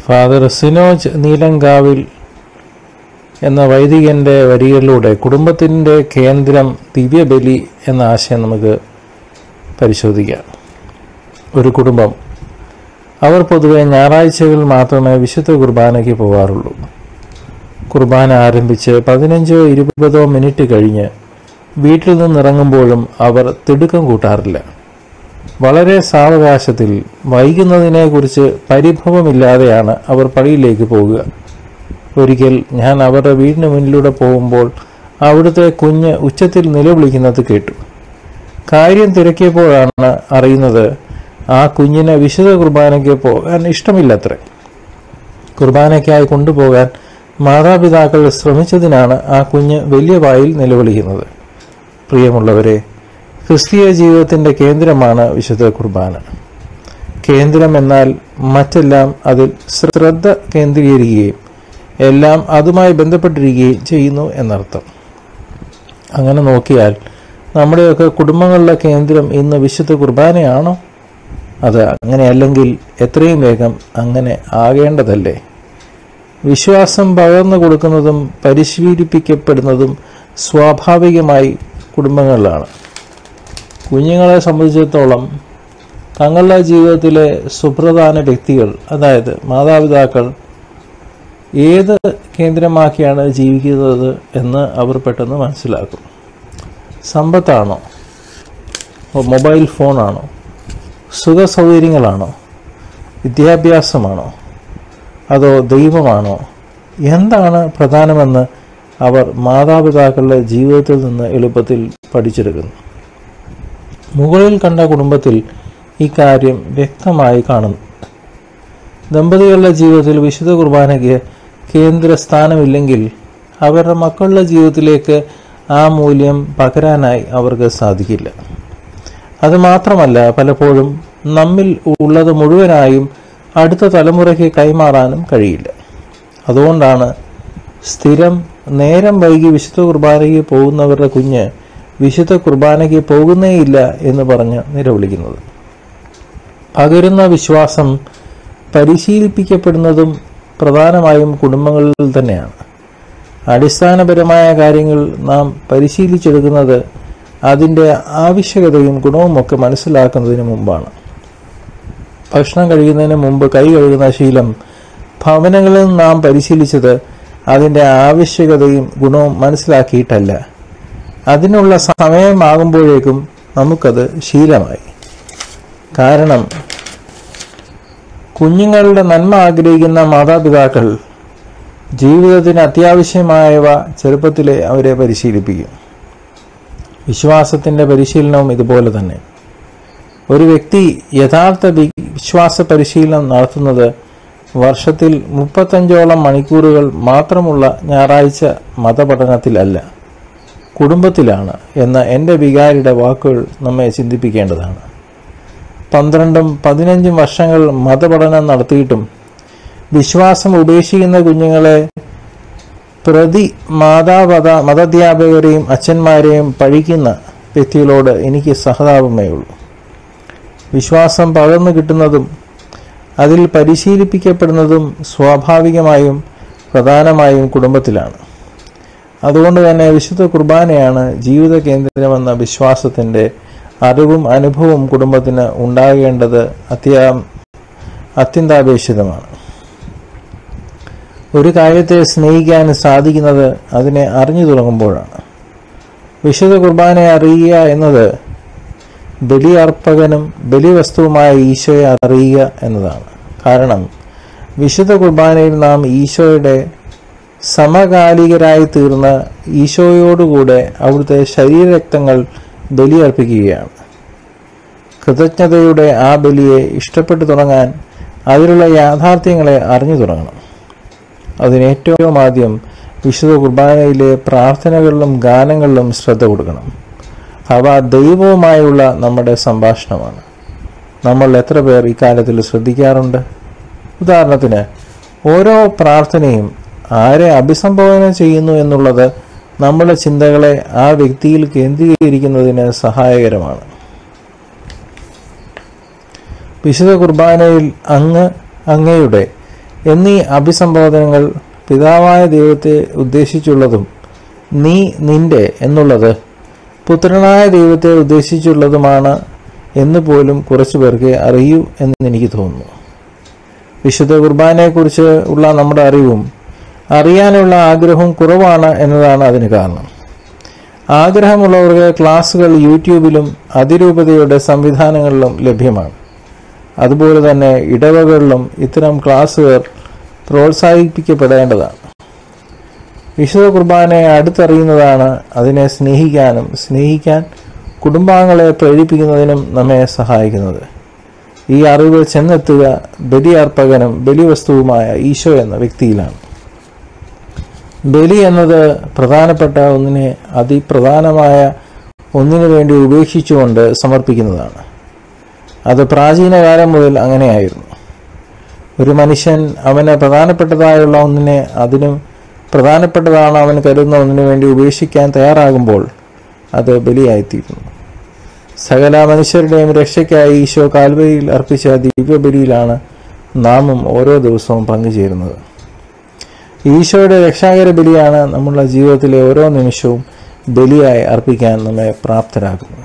father Sinoj Neelankavil എന്ന വൈദികന്റെ വരികളിലൂടെ കുടുംബത്തിൻ്റെ കേന്ദ്രം ദിവ്യബലി എന്ന ആശയം നമുക്ക് പരിശോധിക്കാം ഒരു കുടുംബം അവർ പൊതുവെ ഞായറാഴ്ചകളിൽ മാത്രമേ വിശുദ്ധ കുർബാനയ്ക്ക് പോകാറുള്ളൂ കുർബാന ആരംഭിച്ച് പതിനഞ്ചോ ഇരുപതോ മിനിറ്റ് കഴിഞ്ഞ് വീട്ടിൽ നിന്നിറങ്ങുമ്പോഴും അവർ തിടുക്കം കൂട്ടാറില്ല വളരെ സാവകാശത്തിൽ വൈകുന്നതിനെക്കുറിച്ച് പരിഭവമില്ലാതെയാണ് അവർ പള്ളിയിലേക്ക് പോകുക ഒരിക്കൽ ഞാൻ അവരുടെ വീടിന് മുന്നിലൂടെ പോകുമ്പോൾ അവിടുത്തെ കുഞ്ഞ് ഉച്ചത്തിൽ നിലവിളിക്കുന്നത് കേട്ടു കാര്യം തിരക്കിയപ്പോഴാണ് അറിയുന്നത് ആ കുഞ്ഞിന് വിശുദ്ധ കുർബാനയ്ക്ക് പോകാൻ ഇഷ്ടമില്ലത്രേ കുർബാനയ്ക്കായി കൊണ്ടുപോകാൻ മാതാപിതാക്കൾ ശ്രമിച്ചതിനാണ് ആ കുഞ്ഞ് വലിയ വായിൽ നിലവിളിക്കുന്നത് പ്രിയമുള്ളവരെ ക്രിസ്തീയ ജീവിതത്തിന്റെ കേന്ദ്രമാണ് വിശുദ്ധ കുർബാന കേന്ദ്രം എന്നാൽ മറ്റെല്ലാം അതിൽ ശ്രദ്ധ കേന്ദ്രീകരിക്കുകയും എല്ലാം അതുമായി ബന്ധപ്പെട്ടിരിക്കുകയും ചെയ്യുന്നു എന്നർത്ഥം അങ്ങനെ നോക്കിയാൽ നമ്മുടെയൊക്കെ കുടുംബങ്ങളുടെ കേന്ദ്രം ഇന്ന് വിശുദ്ധ കുർബാനയാണോ അത് അങ്ങനെയല്ലെങ്കിൽ എത്രയും വേഗം അങ്ങനെ ആകേണ്ടതല്ലേ വിശ്വാസം പകർന്നു കൊടുക്കുന്നതും പരിശീലിപ്പിക്കപ്പെടുന്നതും സ്വാഭാവികമായി കുടുംബങ്ങളിലാണ് കുഞ്ഞുങ്ങളെ സംബന്ധിച്ചിടത്തോളം തങ്ങളുടെ ജീവിതത്തിലെ സുപ്രധാന വ്യക്തികൾ അതായത് മാതാപിതാക്കൾ ഏത് കേന്ദ്രമാക്കിയാണ് ജീവിക്കുന്നത് എന്ന് അവർ പെട്ടെന്ന് മനസ്സിലാക്കും സമ്പത്താണോ മൊബൈൽ ഫോണാണോ സുഖ സൗകര്യങ്ങളാണോ വിദ്യാഭ്യാസമാണോ അതോ ദൈവമാണോ എന്താണ് പ്രധാനമെന്ന് അവർ മാതാപിതാക്കളുടെ ജീവിതത്തിൽ നിന്ന് എളുപ്പത്തിൽ പഠിച്ചെടുക്കുന്നു മുകളിൽ കണ്ട കുടുംബത്തിൽ ഇക്കാര്യം വ്യക്തമായി കാണുന്നു ദമ്പതികളുടെ ജീവിതത്തിൽ വിശുദ്ധ കുർബാനയ്ക്ക് കേന്ദ്ര സ്ഥാനമില്ലെങ്കിൽ അവരുടെ മക്കളുടെ ജീവിതത്തിലേക്ക് ആ മൂല്യം പകരാനായി അവർക്ക് സാധിക്കില്ല അതുമാത്രമല്ല പലപ്പോഴും നമ്മിൽ ഉള്ളത് മുഴുവനായും അടുത്ത തലമുറയ്ക്ക് കൈമാറാനും കഴിയില്ല അതുകൊണ്ടാണ് സ്ഥിരം നേരം വൈകി വിശുദ്ധ കുർബാനയ്ക്ക് പോകുന്നവരുടെ കുഞ്ഞ് വിശുദ്ധ കുർബാനയ്ക്ക് പോകുന്നേയില്ല എന്ന് പറഞ്ഞ് നിലവിളിക്കുന്നത് പകരുന്ന വിശ്വാസം പരിശീലിപ്പിക്കപ്പെടുന്നതും പ്രധാനമായും കുടുംബങ്ങളിൽ തന്നെയാണ് അടിസ്ഥാനപരമായ കാര്യങ്ങൾ നാം പരിശീലിച്ചെടുക്കുന്നത് അതിൻ്റെ ആവശ്യകതയും ഗുണവുമൊക്കെ മനസ്സിലാക്കുന്നതിന് മുമ്പാണ് ഭക്ഷണം കഴിക്കുന്നതിന് മുമ്പ് കൈ കഴുകുന്ന ശീലം ഭവനങ്ങളിൽ നാം പരിശീലിച്ചത് അതിൻ്റെ ആവശ്യകതയും ഗുണവും മനസ്സിലാക്കിയിട്ടല്ല അതിനുള്ള സമയമാകുമ്പോഴേക്കും നമുക്കത് ശീലമായി കാരണം കുഞ്ഞുങ്ങളുടെ നന്മ ആഗ്രഹിക്കുന്ന മാതാപിതാക്കൾ ജീവിതത്തിന് അത്യാവശ്യമായവ ചെറുപ്പത്തിലെ അവരെ പരിശീലിപ്പിക്കും വിശ്വാസത്തിൻ്റെ പരിശീലനവും ഇതുപോലെ തന്നെ ഒരു വ്യക്തി യഥാർത്ഥ വിശ്വാസ പരിശീലനം നടത്തുന്നത് വർഷത്തിൽ മുപ്പത്തഞ്ചോളം മണിക്കൂറുകൾ മാത്രമുള്ള ഞായറാഴ്ച മതപഠനത്തിലല്ല കുടുംബത്തിലാണ് എന്ന എൻ്റെ വികാരിയുടെ വാക്കുകൾ നമ്മെ ചിന്തിപ്പിക്കേണ്ടതാണ് പന്ത്രണ്ടും പതിനഞ്ചും വർഷങ്ങൾ മതപഠനം നടത്തിയിട്ടും വിശ്വാസം ഉപേക്ഷിക്കുന്ന കുഞ്ഞുങ്ങളെ പ്രതി മാതാപത മതാധ്യാപകരെയും അച്ഛന്മാരെയും പഴിക്കുന്ന വ്യക്തികളോട് എനിക്ക് സഹതാപമേ ഉള്ളൂ വിശ്വാസം പകർന്നു കിട്ടുന്നതും അതിൽ പരിശീലിപ്പിക്കപ്പെടുന്നതും സ്വാഭാവികമായും പ്രധാനമായും കുടുംബത്തിലാണ് അതുകൊണ്ട് തന്നെ വിശുദ്ധ കുർബാനയാണ് ജീവിത കേന്ദ്രമെന്ന വിശ്വാസത്തിൻ്റെ അറിവും അനുഭവവും കുടുംബത്തിന് ഉണ്ടാകേണ്ടത് അത്യാ അത്യന്താപേക്ഷിതമാണ് ഒരു കാര്യത്തെ സ്നേഹിക്കാൻ സാധിക്കുന്നത് അതിനെ അറിഞ്ഞു തുടങ്ങുമ്പോഴാണ് വിശുദ്ധ കുർബാനയെ അറിയുക എന്നത് ബലിയർപ്പകനും ബലിവസ്തുവുമായ ഈശോയെ അറിയുക എന്നതാണ് കാരണം വിശുദ്ധ കുർബാനയിൽ നാം ഈശോയുടെ സമകാലികരായി തീർന്ന ഈശോയോടുകൂടെ അവിടുത്തെ ശരീരരക്തങ്ങൾ ബലിയർപ്പിക്കുകയാണ് കൃതജ്ഞതയുടെ ആ ബലിയെ ഇഷ്ടപ്പെട്ടു തുടങ്ങാൻ അതിലുള്ള യാഥാർത്ഥ്യങ്ങളെ അറിഞ്ഞു തുടങ്ങണം അതിനേറ്റവും ആദ്യം വിശുദ്ധ കുർബാനയിലെ പ്രാർത്ഥനകളിലും ഗാനങ്ങളിലും ശ്രദ്ധ കൊടുക്കണം അവ ദൈവവുമായുള്ള നമ്മുടെ സംഭാഷണമാണ് നമ്മൾ എത്ര പേർ ഇക്കാര്യത്തിൽ ശ്രദ്ധിക്കാറുണ്ട് ഉദാഹരണത്തിന് ഓരോ പ്രാർത്ഥനയും ആരെ അഭിസംബോധന ചെയ്യുന്നു എന്നുള്ളത് നമ്മുടെ ചിന്തകളെ ആ വ്യക്തിയിൽ കേന്ദ്രീകരിക്കുന്നതിന് സഹായകരമാണ് വിശുദ്ധ കുർബാനയിൽ അങ്ങ് അങ്ങയുടെ എന്നീ അഭിസംബോധനകൾ പിതാവായ ദൈവത്തെ ഉദ്ദേശിച്ചുള്ളതും നീ നിന്റെ എന്നുള്ളത് പുത്രനായ ദൈവത്തെ ഉദ്ദേശിച്ചുള്ളതുമാണ് എന്ന് പോലും കുറച്ചു പേർക്ക് അറിയൂ എന്ന് എനിക്ക് തോന്നുന്നു വിശുദ്ധ കുർബാനയെക്കുറിച്ച് ഉള്ള നമ്മുടെ അറിവും അറിയാനുള്ള ആഗ്രഹവും കുറവാണ് എന്നതാണ് അതിന് കാരണം ആഗ്രഹമുള്ളവർക്ക് ക്ലാസുകൾ യൂട്യൂബിലും അതിരൂപതയുടെ സംവിധാനങ്ങളിലും ലഭ്യമാണ് അതുപോലെ തന്നെ ഇടവകളിലും ഇത്തരം ക്ലാസുകൾ പ്രോത്സാഹിപ്പിക്കപ്പെടേണ്ടതാണ് വിശുദ്ധ കുർബാനയെ അടുത്തറിയുന്നതാണ് അതിനെ സ്നേഹിക്കാനും സ്നേഹിക്കാൻ കുടുംബാംഗങ്ങളെ പ്രേരിപ്പിക്കുന്നതിനും നമ്മെ സഹായിക്കുന്നത് ഈ അറിവ് ചെന്നെത്തുക ബലിയർപ്പകനും ബലിവസ്തുവുമായ ഈശോ എന്ന വ്യക്തിയിലാണ് ബലി എന്നത് പ്രധാനപ്പെട്ട ഒന്നിനെ അതിപ്രധാനമായ ഒന്നിനു വേണ്ടി ഉപേക്ഷിച്ചുകൊണ്ട് സമർപ്പിക്കുന്നതാണ് അത് പ്രാചീന കാലം മുതൽ അങ്ങനെയായിരുന്നു ഒരു മനുഷ്യൻ അവന് പ്രധാനപ്പെട്ടതായുള്ള ഒന്നിനെ അതിനും പ്രധാനപ്പെട്ടതാണ് അവൻ കരുതുന്ന ഒന്നിനു വേണ്ടി ഉപേക്ഷിക്കാൻ തയ്യാറാകുമ്പോൾ അത് ബലിയായിത്തീരുന്നു സകല മനുഷ്യരുടെയും രക്ഷയ്ക്കായി ഈശോ കാൽവരിയിൽ അർപ്പിച്ച ദിവ്യബലിയിലാണ് നാമും ഓരോ ദിവസവും പങ്കുചേരുന്നത് ഈശോയുടെ രക്ഷാകര ബലിയാണ് നമ്മുടെ ജീവിതത്തിലെ ഓരോ നിമിഷവും ബലിയായി അർപ്പിക്കാൻ നമ്മെ പ്രാപ്തരാക്കുന്നത്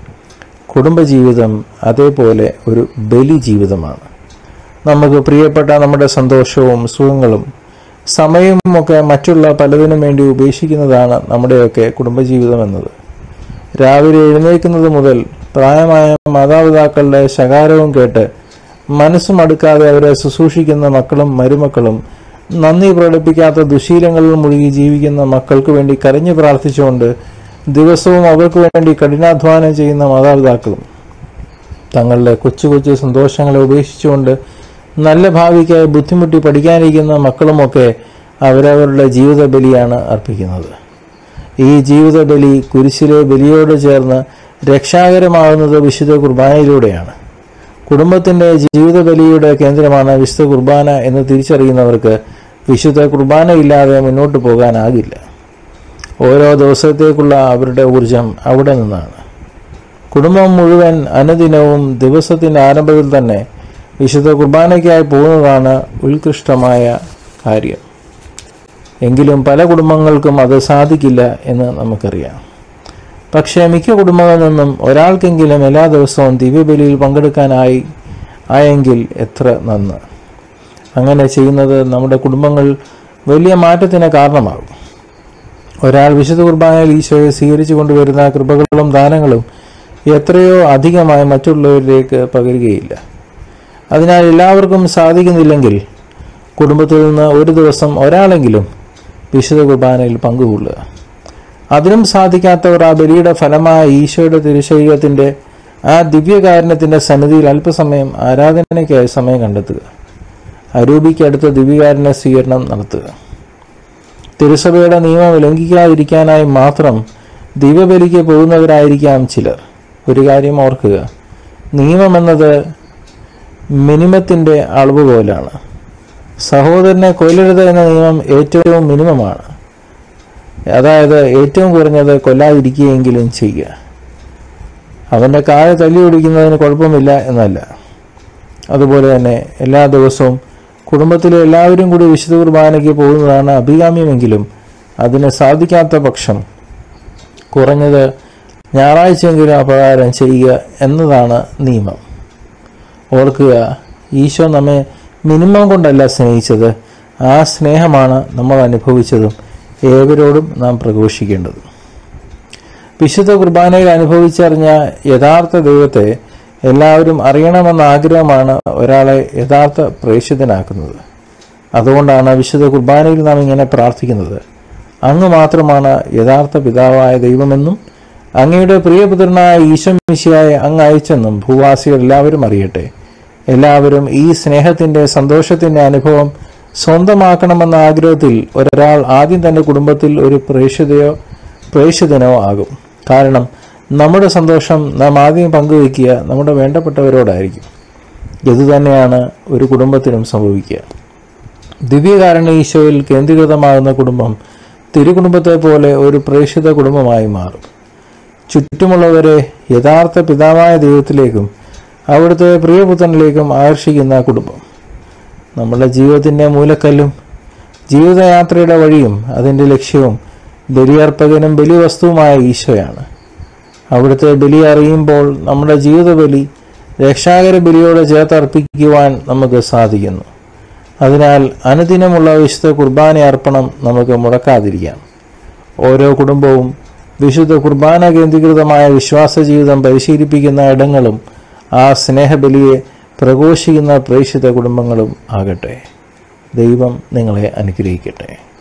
കുടുംബജീവിതം അതേപോലെ ഒരു ബലി ജീവിതമാണ് നമുക്ക് പ്രിയപ്പെട്ട നമ്മുടെ സന്തോഷവും സുഖങ്ങളും സമയവും ഒക്കെ മറ്റുള്ള പലതിനും വേണ്ടി ഉപേക്ഷിക്കുന്നതാണ് നമ്മുടെയൊക്കെ കുടുംബജീവിതം എന്നത് രാവിലെ എഴുന്നേൽക്കുന്നത് മുതൽ പ്രായമായ മാതാപിതാക്കളുടെ ശകാരവും കേട്ട് മനസ്സും അടുക്കാതെ അവരെ ശുശ്രൂഷിക്കുന്ന മക്കളും മരുമക്കളും നന്ദി പ്രകടിപ്പിക്കാത്ത ദുശീലങ്ങളിൽ മുഴുകി ജീവിക്കുന്ന മക്കൾക്ക് വേണ്ടി കരഞ്ഞു പ്രാർത്ഥിച്ചുകൊണ്ട് ദിവസവും അവർക്ക് വേണ്ടി കഠിനാധ്വാനം ചെയ്യുന്ന മാതാപിതാക്കളും തങ്ങളുടെ കൊച്ചു കൊച്ചു സന്തോഷങ്ങളെ ഉപേക്ഷിച്ചുകൊണ്ട് നല്ല ഭാവിക്കായി ബുദ്ധിമുട്ടി പഠിക്കാനിരിക്കുന്ന മക്കളുമൊക്കെ അവരവരുടെ ജീവിത ബലിയാണ് അർപ്പിക്കുന്നത് ഈ ജീവിത ബലി കുരിശിലെ ബലിയോട് ചേർന്ന് രക്ഷാകരമാകുന്നത് വിശുദ്ധ കുർബാനയിലൂടെയാണ് കുടുംബത്തിന്റെ ജീവിത ബലിയുടെ കേന്ദ്രമാണ് വിശുദ്ധ കുർബാന എന്ന് തിരിച്ചറിയുന്നവർക്ക് വിശുദ്ധ കുർബാന ഇല്ലാതെ മുന്നോട്ട് പോകാനാകില്ല ഓരോ ദിവസത്തേക്കുള്ള അവരുടെ ഊർജം അവിടെ നിന്നാണ് കുടുംബം മുഴുവൻ അനുദിനവും ദിവസത്തിന്റെ ആരംഭത്തിൽ തന്നെ വിശുദ്ധ കുർബാനയ്ക്കായി പോകുന്നതാണ് ഉത്കൃഷ്ടമായ കാര്യം എങ്കിലും പല കുടുംബങ്ങൾക്കും അത് സാധിക്കില്ല എന്ന് നമുക്കറിയാം പക്ഷേ മിക്ക കുടുംബങ്ങളിൽ നിന്നും ഒരാൾക്കെങ്കിലും എല്ലാ ദിവസവും ദിവ്യബലിയിൽ പങ്കെടുക്കാനായി ആയെങ്കിൽ എത്ര നന്ന് അങ്ങനെ ചെയ്യുന്നത് നമ്മുടെ കുടുംബങ്ങൾ വലിയ മാറ്റത്തിന് കാരണമാകും ഒരാൾ വിശുദ്ധ കുർബാനയിൽ ഈശോയെ സ്വീകരിച്ചു കൊണ്ടുവരുന്ന കൃപകളും ദാനങ്ങളും എത്രയോ അധികമായി മറ്റുള്ളവരിലേക്ക് പകരുകയില്ല അതിനാൽ എല്ലാവർക്കും സാധിക്കുന്നില്ലെങ്കിൽ കുടുംബത്തിൽ നിന്ന് ഒരു ദിവസം ഒരാളെങ്കിലും വിശുദ്ധ കുർബാനയിൽ പങ്കുകൊള്ളുക അതിനും സാധിക്കാത്തവർ ആ ബലിയുടെ ഫലമായ ഈശോയുടെ തിരുശരീരത്തിന്റെ ആ ദിവ്യകാരുണ്യത്തിന്റെ സന്നിധിയിൽ അല്പസമയം ആരാധനയ്ക്കായി സമയം കണ്ടെത്തുക അരൂപിക്കടുത്ത ദിവ്യകാരുണ്യ സ്വീകരണം നടത്തുക തിരുസഭയുടെ നിയമം ലംഘിക്കാതിരിക്കാനായി മാത്രം ദിവ്യബലിക്ക് പോകുന്നവരായിരിക്കാം ചിലർ ഒരു കാര്യം ഓർക്കുക നിയമം എന്നത് മിനിമത്തിന്റെ അളവ് പോലാണ് സഹോദരനെ കൊല്ലരുത് എന്ന നിയമം ഏറ്റവും മിനിമമാണ് അതായത് ഏറ്റവും കുറഞ്ഞത് കൊല്ലാതിരിക്കുകയെങ്കിലും ചെയ്യുക അവൻ്റെ കാല് തല്ലി ഒടിക്കുന്നതിന് കുഴപ്പമില്ല എന്നല്ല അതുപോലെ തന്നെ എല്ലാ ദിവസവും കുടുംബത്തിലെ എല്ലാവരും കൂടി വിശുദ്ധ കുർബാനയ്ക്ക് പോകുന്നതാണ് അഭികാമ്യമെങ്കിലും അതിന് സാധിക്കാത്ത പക്ഷം കുറഞ്ഞത് ഞായറാഴ്ചയെങ്കിലും അപ്രകാരം ചെയ്യുക എന്നതാണ് നിയമം ഓർക്കുക ഈശോ നമ്മെ മിനിമം കൊണ്ടല്ല സ്നേഹിച്ചത് ആ സ്നേഹമാണ് നമ്മൾ അനുഭവിച്ചതും ഏവരോടും നാം പ്രഘോഷിക്കേണ്ടത് വിശുദ്ധ കുർബാനയിൽ അനുഭവിച്ചറിഞ്ഞ യഥാർത്ഥ ദൈവത്തെ എല്ലാവരും അറിയണമെന്ന ആഗ്രഹമാണ് ഒരാളെ യഥാർത്ഥ പ്രേക്ഷിതനാക്കുന്നത് അതുകൊണ്ടാണ് വിശുദ്ധ കുർബാനയിൽ നാം ഇങ്ങനെ പ്രാർത്ഥിക്കുന്നത് അങ്ങ് മാത്രമാണ് യഥാർത്ഥ പിതാവായ ദൈവമെന്നും അങ്ങയുടെ പ്രിയപുത്രനായ ഈശ്വമിശിയായ അങ്ങ് അയച്ചെന്നും ഭൂവാസികൾ എല്ലാവരും അറിയട്ടെ എല്ലാവരും ഈ സ്നേഹത്തിന്റെ സന്തോഷത്തിന്റെ അനുഭവം സ്വന്തമാക്കണമെന്ന ആഗ്രഹത്തിൽ ഒരാൾ ആദ്യം തന്റെ കുടുംബത്തിൽ ഒരു പ്രേക്ഷിതയോ പ്രേക്ഷിതനോ ആകും കാരണം നമ്മുടെ സന്തോഷം നാം ആദ്യം പങ്കുവയ്ക്കുക നമ്മുടെ വേണ്ടപ്പെട്ടവരോടായിരിക്കും ഇതുതന്നെയാണ് ഒരു കുടുംബത്തിനും സംഭവിക്കുക ദിവ്യകാരണ ഈശോയിൽ കേന്ദ്രീകൃതമാകുന്ന കുടുംബം തിരുകുടുംബത്തെ പോലെ ഒരു പ്രേക്ഷിത കുടുംബമായി മാറും ചുറ്റുമുള്ളവരെ യഥാർത്ഥ പിതാവായ ദൈവത്തിലേക്കും അവിടുത്തെ പ്രിയപുത്രനിലേക്കും ആകർഷിക്കുന്ന കുടുംബം നമ്മുടെ ജീവിതത്തിൻ്റെ മൂലക്കല്ലും ജീവിതയാത്രയുടെ വഴിയും അതിൻ്റെ ലക്ഷ്യവും ബലിയർപ്പകനും ബലിവസ്തുവുമായ ഈശോയാണ് അവിടുത്തെ ബലി അറിയുമ്പോൾ നമ്മുടെ ജീവിത ബലി രക്ഷാകര ബലിയോട് ചേർത്തർപ്പിക്കുവാൻ നമുക്ക് സാധിക്കുന്നു അതിനാൽ അനുദിനമുള്ള വിശുദ്ധ കുർബാന അർപ്പണം നമുക്ക് മുടക്കാതിരിക്കാം ഓരോ കുടുംബവും വിശുദ്ധ കുർബാന കേന്ദ്രീകൃതമായ വിശ്വാസ ജീവിതം പരിശീലിപ്പിക്കുന്ന ഇടങ്ങളും ആ സ്നേഹബലിയെ പ്രഘോഷിക്കുന്ന പ്രേക്ഷിത കുടുംബങ്ങളും ആകട്ടെ ദൈവം നിങ്ങളെ അനുഗ്രഹിക്കട്ടെ